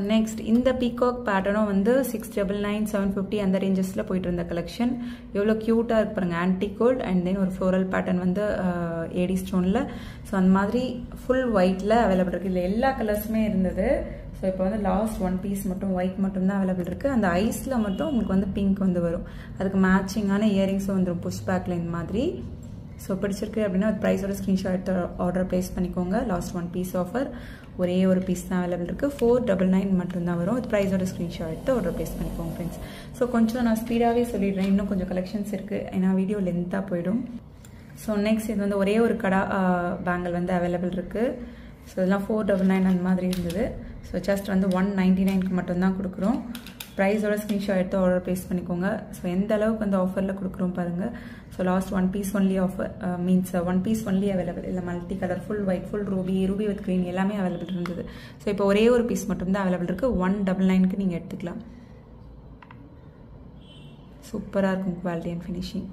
next இந்த peacock பேட்டர்னும் வந்து six double nine seven fifty அந்த ரேஞ்சஸில் போயிட்டு இருந்த கலெக்ஷன் எவ்வளோ க்யூட்டாக இருக்கு பாருங்க ஆன்டி கோல்ட் அண்ட் தென் ஒரு ஃப்ளோரல் பேட்டர்ன் வந்து ஏடி ஸ்டோனில் ஸோ அந்த மாதிரி ஃபுல் ஒயிட்டில் அவைலபிள் இருக்குது இதில் எல்லா கலர்ஸுமே இருந்தது ஸோ இப்போ வந்து லாஸ்ட் ஒன் பீஸ் மட்டும் ஒயிட் மட்டும் தான் அவைலபிள் இருக்குது அந்த ஐஸில் மட்டும் உங்களுக்கு வந்து பிங்க் வந்து வரும் அதுக்கு மேட்சிங்கான இயரிங்ஸும் வந்துடும் புஷ் பேக்கில் இந்த மாதிரி ஸோ பிடிச்சிருக்கு அப்படின்னா ப்ரைஸோட ஸ்க்ரீன்ஷாட் எடுத்து ஆர்டர் ப்ளேஸ் பண்ணிக்கோங்க லாஸ்ட் ஒன் பீஸ் ஆஃபர் ஒரே ஒரு பீஸ் தான் அவைலபிள் இருக்குது ஃபோர் டபுள் நைன் மட்டும்தான் வரும் இது ப்ரைஸோட ஸ்க்ரீன்ஷாட் எடுத்து ஆர்டர் ப்ளேஸ் பண்ணிக்கோங்க ஃப்ரெண்ட்ஸ் ஸோ கொஞ்சம் நான் ஸ்பீடாகவே சொல்லிடுறேன் இன்னும் கொஞ்சம் கலெக்ஷன்ஸ் இருக்குது ஏன்னா வீடியோ லென்த்தாக போயிடும் ஸோ நெக்ஸ்ட் இது வந்து ஒரே ஒரு கடா பேங்கிள் வந்து அவைலபிள் இருக்குது ஸோ இதெல்லாம் ஃபோர் டபுள் நைன் அந்த மாதிரி இருந்தது ஸோ ஜஸ்ட் வந்து ஒன் நைன்டி நைனுக்கு மட்டும்தான் கொடுக்குறோம் ப்ரைஸோட ஸ்க்ரீன்ஷாட் எடுத்து ஆர்டர் ப்ளேஸ் பண்ணிக்கோங்க ஸோ எந்த அளவுக்கு வந்து ஆஃபரில் கொடுக்குறோம் பாருங்கள் so last one piece only offer means one piece only available இல்லை multi colour full white full ruby ruby with green எல்லாமே அவைலபிள் இருந்தது ஸோ இப்போ ஒரே ஒரு பீஸ் மட்டும்தான் அவைலபிள் இருக்குது ஒன் டபுள் நைனுக்கு நீங்கள் எடுத்துக்கலாம் சூப்பராக இருக்கும் quality and finishing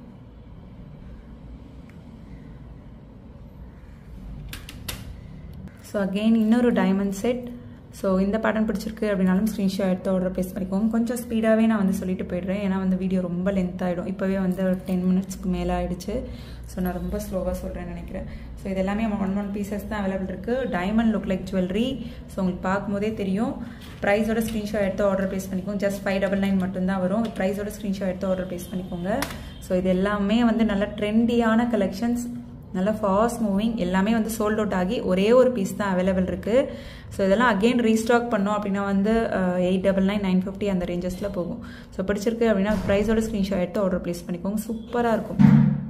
so again இன்னொரு டைமண்ட் செட் ஸோ இந்த பேட்டர்ன் பிடிச்சிருக்கு அப்படின்னாலும் ஸ்க்ரீன்ஷாட் எடுத்து ஆர்டர் ப்ளேஸ் பண்ணிக்கோங்க கொஞ்சம் ஸ்பீடாகவே நான் வந்து சொல்லிட்டு போயிடுறேன் ஏன்னா வந்து வீடியோ ரொம்ப லென்த் ஆகிடும் இப்போவே வந்து டென் மினிட்ஸ்க்கு மேலே ஆகிடுச்சு ஸோ நான் ரொம்ப ஸ்லோவாக சொல்கிறேன்னு நினைக்கிறேன் ஸோ இது எல்லாமே ஒன் ஒன் பீசஸ் தான் அவைலபிள் இருக்குது diamond look like jewellery so உங்களுக்கு பார்க்கும்போதே தெரியும் ப்ரைஸோட ஸ்க்ரீன்ஷாட் எடுத்து ஆர்டர் ப்ளேஸ் பண்ணிக்கோங்க ஜஸ்ட் ஃபைவ் டபுள் நைன் மட்டும்தான் வரும் ப்ரைஸோட ஸ்க்ரீன்ஷாட் எடுத்து ஆர்டர் ப்ளேஸ் பண்ணிக்கோங்க ஸோ இது எல்லாமே வந்து நல்ல ட்ரெண்டியான கலெக்ஷன்ஸ் நல்ல ஃபாஸ்ட் மூவிங் எல்லாமே வந்து சோல்ட் அவுட் ஆகி ஒரே ஒரு பீஸ் தான் அவைலபிள் இருக்குது ஸோ இதெல்லாம் அகெயின் ரீஸ்டாக் பண்ணோம் அப்படின்னா வந்து eight double nine nine fifty அந்த ரேஞ்சஸில் போகும் ஸோ பிடிச்சிருக்கு அப்படின்னா ப்ரைஸோட ஸ்க்ரீன்ஷாட் எடுத்து ஆர்டர் ப்ளேஸ் பண்ணிக்கோங்க சூப்பராக இருக்கும்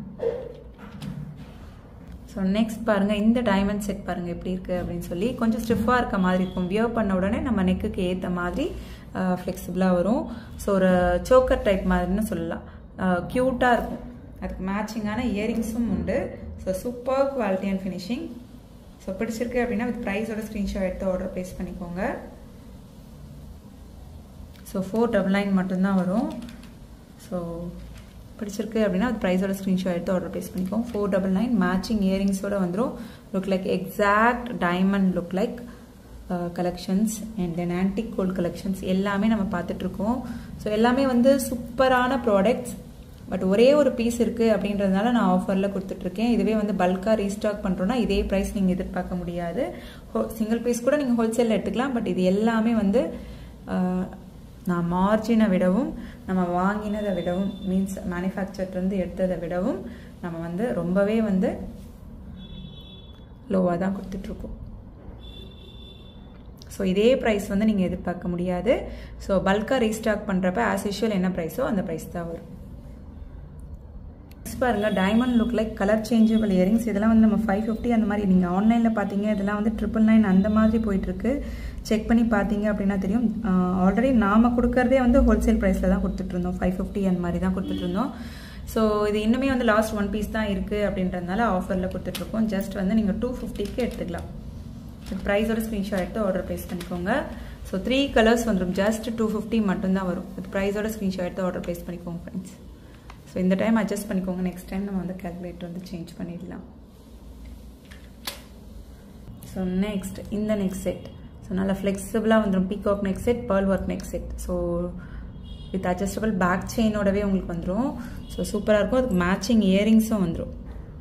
ஸோ நெக்ஸ்ட் பாருங்கள் இந்த டைமண்ட் செட் பாருங்கள் எப்படி இருக்குது அப்படின்னு சொல்லி கொஞ்சம் ஸ்டிஃபாக இருக்க மாதிரி இருக்கும் வியர் பண்ண உடனே நம்ம நெக்குக்கு ஏற்ற மாதிரி ஃப்ளெக்சிபிளாக வரும் ஸோ ஒரு சோக்கர் டைப் மாதிரின்னு சொல்லலாம் க்யூட்டாக இருக்கும் அதுக்கு மேட்சிங்கான இயரிங்ஸும் உண்டு so super quality and finishing so பிடிச்சிருக்கு அப்படின்னா வித் ப்ரைஸோட ஸ்க்ரீன்ஷாட் எடுத்து ஆர்டர் ப்ளேஸ் பண்ணிக்கோங்க ஸோ ஃபோர் டபுள் நைன் மட்டும்தான் வரும் ஸோ பிடிச்சிருக்கு அப்படின்னா அது ப்ரைஸோட ஸ்க்ரீன்ஷாட் எடுத்து ஆர்டர் ப்ளேஸ் பண்ணிக்கோங்க ஃபோர் டபுள் நைன் மேட்சிங் இயரிங்ஸோட வந்துடும் look like exact diamond look like collections and then antique gold collections எல்லாமே நம்ம பார்த்துட்ருக்கோம் ஸோ எல்லாமே வந்து சூப்பரான ப்ராடக்ட்ஸ் பட் ஒரே ஒரு பீஸ் இருக்குது அப்படின்றதுனால நான் ஆஃபரில் கொடுத்துட்ருக்கேன் இதுவே வந்து பல்காக ரீஸ்டாக் பண்ணுறோன்னா இதே ப்ரைஸ் நீங்கள் எதிர்பார்க்க முடியாது ஹோ சிங்கிள் பீஸ் கூட நீங்கள் ஹோல்சேலில் எடுத்துக்கலாம் பட் இது எல்லாமே வந்து நான் மார்ஜினை விடவும் நம்ம வாங்கினதை விடவும் மீன்ஸ் மேனுஃபேக்சர்லேருந்து எடுத்ததை விடவும் நம்ம வந்து ரொம்பவே வந்து லோவாக தான் கொடுத்துட்ருக்கோம் ஸோ இதே ப்ரைஸ் வந்து நீங்கள் எதிர்பார்க்க முடியாது ஸோ பல்காக ரீஸ்டாக் பண்ணுறப்ப ஆஸ் யூஷுவல் என்ன ப்ரைஸோ அந்த ப்ரைஸ் தான் வரும் பாருங்க diamond look like colour changeable earrings இதெல்லாம் வந்து நம்ம ஃபைவ் ஃபிஃப்டி அந்த மாதிரி நீங்கள் ஆன்லைனில் பார்த்தீங்க இதெல்லாம் வந்து ட்ரிபிள் நைன் அந்த மாதிரி போயிட்டுருக்கு செக் பண்ணி பார்த்தீங்க அப்படின்னா தெரியும் ஆல்ரெடி நாம் கொடுக்கறதே வந்து ஹோல்சேல் ப்ரைஸில் தான் கொடுத்துட்ருந்தோம் ஃபைவ் ஃபிஃப்டி அந்த மாதிரி தான் கொடுத்துட்ருந்தோம் ஸோ இது இன்னுமே வந்து லாஸ்ட் ஒன் பீஸ் தான் இருக்குது அப்படின்றதுனால ஆஃபரில் கொடுத்துட்ருக்கோம் ஜஸ்ட் வந்து நீங்கள் டூ ஃபிஃப்டிக்கு எடுத்துக்கலாம் ப்ரைஸோட ஸ்க்ரீன்ஷாட் எடுத்து ஆர்டர் ப்ளேஸ் பண்ணிக்கோங்க ஸோ த்ரீ கலர்ஸ் வந்துடும் ஜஸ்ட் டூ ஃபிஃப்டி மட்டும்தான் வரும் வித் ப்ரைஸோட ஸ்க்ரீன்ஷாட் எடுத்து ஆர்டர் ப்ளேஸ் பண்ணிக்கோங்க ஃப்ரெண்ட்ஸ் ஸோ இந்த டைம் அட்ஜஸ்ட் பண்ணிக்கோங்க நெக்ஸ்ட் டைம் நம்ம வந்து கேல்குலேட்டர் வந்து சேஞ்ச் பண்ணிடலாம் ஸோ நெக்ஸ்ட் இந்த நெக்ஸ்ட் செட் ஸோ நல்லா ஃப்ளெக்சிபிளாக வந்துடும் peacock neck set pearl work neck set so with adjustable back செயினோடவே உங்களுக்கு வந்துடும் ஸோ சூப்பராக இருக்கும் அதுக்கு மேட்சிங் இயரிங்ஸும் வந்துடும்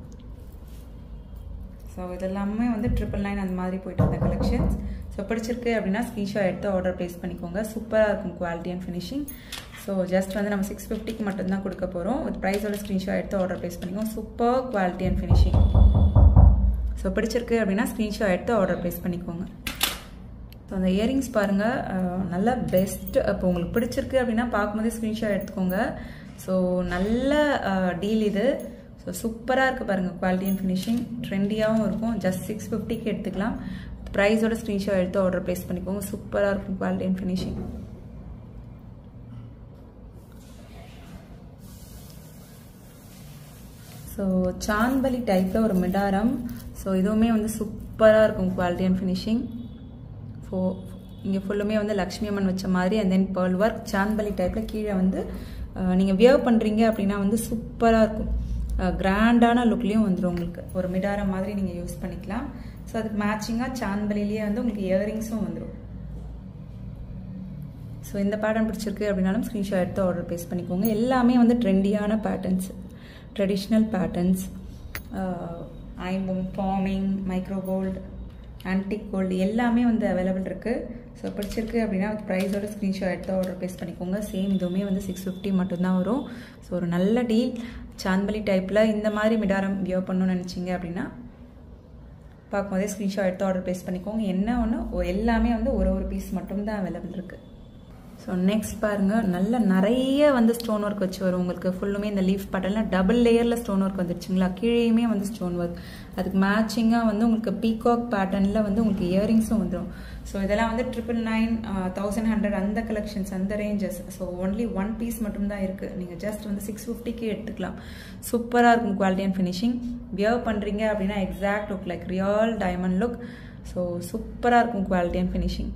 ஸோ இதெல்லாமே வந்து ட்ரிபிள் நைன் அந்த மாதிரி போயிட்டு இருந்த கலெக்ஷன்ஸ் ஸோ பிடிச்சிருக்கு அப்படின்னா ஸ்க்ரீன்ஷாட் எடுத்து ஆர்டர் ப்ளேஸ் பண்ணிக்கோங்க சூப்பராக இருக்கும் quality and finishing so just வந்து நம்ம சிக்ஸ் ஃபிஃப்டிக்கு மட்டும்தான் கொடுக்க போகிறோம் வித் ப்ரைஸோட ஸ்க்ரீன்ஷாட் எடுத்து ஆர்டர் ப்ளேஸ் பண்ணிக்கோங்க super quality and finishing so பிடிச்சிருக்கு அப்படின்னா ஸ்க்ரீன்ஷாட் எடுத்து ஆர்டர் ப்ளேஸ் பண்ணிக்கோங்க ஸோ அந்த இயரிங்ஸ் பாருங்கள் நல்ல பெஸ்ட் இப்போ உங்களுக்கு பிடிச்சிருக்கு அப்படின்னா பார்க்கும்போதே ஸ்க்ரீன்ஷாட் எடுத்துக்கோங்க ஸோ நல்ல டீல் இது ஸோ சூப்பராக இருக்குது பாருங்கள் குவாலிட்டி அண்ட் ஃபினிஷிங் ட்ரெண்டியாகவும் இருக்கும் ஜஸ்ட் சிக்ஸ் ஃபிஃப்டிக்கு எடுத்துக்கலாம் ப்ரைஸோட ஸ்க்ரீன்ஷாட் எடுத்து ஆர்டர் ப்ளேஸ் பண்ணிக்கோங்க சூப்பராக இருக்கும் குவாலிட்டி அண்ட் ஃபினிஷிங் ஸோ சான்பலி டைப்பில் ஒரு மிடாரம் ஸோ இதுவுமே வந்து சூப்பராக இருக்கும் குவாலிட்டி அண்ட் ஃபினிஷிங் ஃபோ இங்கே ஃபுல்லுமே வந்து லக்ஷ்மி அம்மன் வச்ச மாதிரி அண்ட் தென் பேர்ல் ஒர்க் சான்பலி டைப்பில் கீழே வந்து நீங்கள் வியர் பண்ணுறீங்க அப்படின்னா வந்து சூப்பராக இருக்கும் கிராண்டான லுக்லேயும் வந்துடும் உங்களுக்கு ஒரு மிடாரம் மாதிரி நீங்கள் யூஸ் பண்ணிக்கலாம் ஸோ அதுக்கு மேட்சிங்காக சான்பலிலேயே வந்து உங்களுக்கு இயரிங்ஸும் வந்துடும் ஸோ இந்த பேட்டர்ன் பிடிச்சிருக்கு அப்படின்னாலும் ஸ்க்ரீன்ஷாட் எடுத்து ஆர்டர் பேஸ் பண்ணிக்கோங்க எல்லாமே வந்து ட்ரெண்டியான பேட்டர்ன்ஸ் ட்ரெடிஷ்னல் பேட்டர்ன்ஸ் ஐம்பம் forming micro gold antique gold எல்லாமே வந்து அவைலபிள் இருக்குது ஸோ பிடிச்சிருக்கு அப்படின்னா ப்ரைஸோட ஸ்க்ரீன்ஷாட் எடுத்து ஆர்டர் பேஸ் பண்ணிக்கோங்க சேம் இதுவுமே வந்து சிக்ஸ் ஃபிஃப்டி மட்டும்தான் வரும் ஸோ ஒரு நல்ல டீல் சாந்த்பலி டைப்பில் இந்த மாதிரி மிடாரம் வியோ பண்ணணும்னு நினச்சிங்க அப்படின்னா பார்க்கும்போதே ஸ்க்ரீன்ஷாட் எடுத்து ஆர்டர் பேஸ் பண்ணிக்கோங்க என்ன ஒன்று எல்லாமே வந்து ஒரு ஒரு பீஸ் மட்டும்தான் அவைலபிள் இருக்குது ஸோ நெக்ஸ்ட் பாருங்கள் நல்ல நிறைய வந்து ஸ்டோன் ஒர்க் வச்சு வரும் உங்களுக்கு ஃபுல்லுமே இந்த லீஃப் பேட்டர்னில் டபுள் லேயரில் ஸ்டோன் ஒர்க் வந்துருச்சுங்களா கீழேயுமே வந்து ஸ்டோன் ஒர்க் அதுக்கு மேட்சிங்காக வந்து உங்களுக்கு பீகாக் பேட்டர்னில் வந்து உங்களுக்கு இயரிங்ஸும் வந்துடும் ஸோ இதெல்லாம் வந்து ட்ரிபிள் நைன் தௌசண்ட் ஹண்ட்ரட் அந்த கலெக்ஷன்ஸ் அந்த ranges so only one piece மட்டும்தான் இருக்குது நீங்கள் ஜஸ்ட் வந்து சிக்ஸ் ஃபிஃப்டிக்கு எடுத்துக்கலாம் சூப்பராக இருக்கும் குவாலிட்டி அண்ட் ஃபினிஷிங் வியர் பண்ணுறீங்க அப்படின்னா exact look like real diamond look so சூப்பராக இருக்கும் குவாலிட்டி அண்ட் ஃபினிஷிங்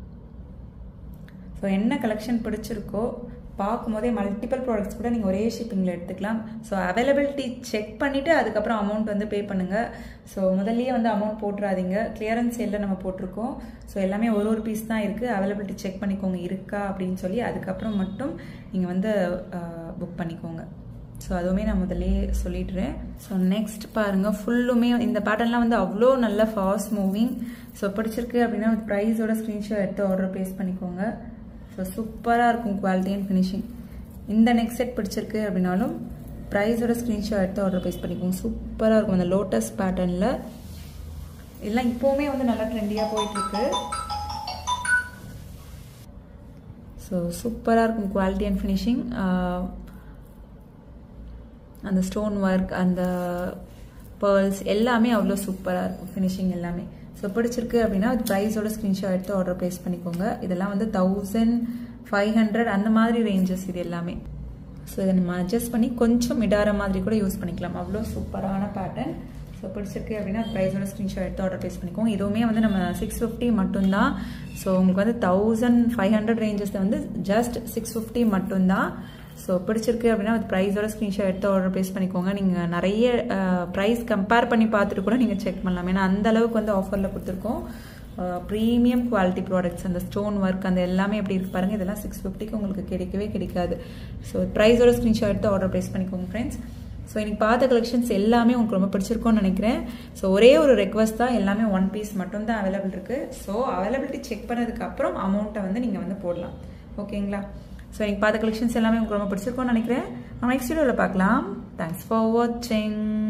ஸோ என்ன கலெக்ஷன் பிடிச்சிருக்கோ பார்க்கும்போதே மல்டிபிள் ப்ராடக்ட்ஸ் கூட நீங்கள் ஒரே ஷிப்பிங்கில் எடுத்துக்கலாம் ஸோ அவைலபிலிட்டி செக் பண்ணிவிட்டு அதுக்கப்புறம் அமௌண்ட் வந்து பே பண்ணுங்கள் ஸோ முதல்லயே வந்து அமௌண்ட் போட்டுறாதீங்க கிளியரன்ஸ் சேலில் நம்ம போட்டிருக்கோம் ஸோ எல்லாமே ஒரு ஒரு பீஸ் தான் இருக்குது அவைலபிலிட்டி செக் பண்ணிக்கோங்க இருக்கா அப்படின்னு சொல்லி அதுக்கப்புறம் மட்டும் நீங்கள் வந்து புக் பண்ணிக்கோங்க ஸோ அதுவுமே நான் முதலே சொல்லிடுறேன் ஸோ நெக்ஸ்ட் பாருங்கள் ஃபுல்லுமே இந்த பேட்டர்ன்லாம் வந்து அவ்வளோ நல்ல ஃபாஸ்ட் மூவிங் ஸோ பிடிச்சிருக்கு அப்படின்னா ப்ரைஸோட ஸ்க்ரீன்ஷாட் எடுத்து ஆர்டர் பேஸ் பண்ணிக்கோங்க ஸோ சூப்பராக இருக்கும் குவாலிட்டி அண்ட் ஃபினிஷிங் இந்த நெக்ஸ்ட் செட் பிடிச்சிருக்கு அப்படின்னாலும் ப்ரைஸோட ஸ்க்ரீன்ஷாட் எடுத்து ஆர்டர் பேஸ் பண்ணிக்கோங்க சூப்பராக இருக்கும் அந்த லோட்டஸ் பேட்டர்னில் எல்லாம் இப்போவுமே வந்து நல்லா ட்ரெண்டியாக போயிட்டுருக்கு ஸோ சூப்பராக இருக்கும் குவாலிட்டி அண்ட் ஃபினிஷிங் அந்த ஸ்டோன் ஒர்க் அந்த பேர்ல்ஸ் எல்லாமே அவ்வளோ சூப்பராக இருக்கும் ஃபினிஷிங் எல்லாமே ஸோ பிடிச்சிருக்கு அப்படின்னா அது ப்ரைஸோட ஸ்க்ரீன்ஷாட் எடுத்து ஆர்டர் ப்ளேஸ் பண்ணிக்கோங்க இதெல்லாம் வந்து தௌசண்ட் ஃபைவ் ஹண்ட்ரட் அந்த மாதிரி ரேஞ்சஸ் இது எல்லாமே ஸோ இதை நம்ம அட்ஜஸ்ட் பண்ணி கொஞ்சம் மிடார மாதிரி கூட யூஸ் பண்ணிக்கலாம் அவ்வளோ சூப்பரான பேட்டர்ன் ஸோ பிடிச்சிருக்கு அப்படின்னா ப்ரைஸோட ஸ்க்ரீன்ஷாட் எடுத்து ஆர்டர் ப்ளேஸ் பண்ணிக்கோங்க இதுவுமே வந்து நம்ம சிக்ஸ் ஃபிஃப்டி மட்டும்தான் ஸோ உங்களுக்கு வந்து தௌசண்ட் ஃபைவ் ஹண்ட்ரட் ரேஞ்சஸில் வந்து ஜஸ்ட் சிக்ஸ் ஃபிஃப்டி மட்டும்தான் ஸோ பிடிச்சிருக்கு அப்படின்னா அது ப்ரைஸோட ஸ்க்ரீன்ஷாட் எடுத்து ஆர்டர் ப்ளேஸ் பண்ணிக்கோங்க நீங்கள் நிறைய ப்ரைஸ் கம்பேர் பண்ணி பார்த்துட்டு கூட நீங்கள் செக் பண்ணலாம் ஏன்னா அந்த அளவுக்கு வந்து ஆஃபரில் கொடுத்துருக்கோம் ப்ரீமியம் குவாலிட்டி ப்ராடக்ட்ஸ் அந்த ஸ்டோன் ஒர்க் அந்த எல்லாமே எப்படி இருக்கு பாருங்கள் இதெல்லாம் சிக்ஸ் ஃபிஃப்டிக்கு உங்களுக்கு கிடைக்கவே கிடைக்காது ஸோ ப்ரைஸோட ஸ்க்ரீன்ஷாட் எடுத்து ஆர்டர் ப்ளேஸ் பண்ணிக்கோங்க ஃப்ரெண்ட்ஸ் ஸோ எனக்கு பார்த்த கலெக்ஷன்ஸ் எல்லாமே உங்களுக்கு ரொம்ப பிடிச்சிருக்கும்னு நினைக்கிறேன் ஸோ ஒரே ஒரு ரெக்வஸ்ட் தான் எல்லாமே ஒன் பீஸ் மட்டும் தான் அவைலபிள் இருக்குது ஸோ அவைலபிலிட்டி செக் பண்ணதுக்கப்புறம் அமௌண்ட்டை வந்து நீங்கள் வந்து போடலாம் ஓகேங்களா ஸோ எனக்கு பார்த்த கலெக்ஷன்ஸ் எல்லாமே உங்களுக்கு ரொம்ப பிடிச்சிருக்கும்னு நினைக்கிறேன் நெக்ஸ்ட் வீடியோவில் பார்க்கலாம் தேங்க்ஸ் ஃபார் வாட்சிங்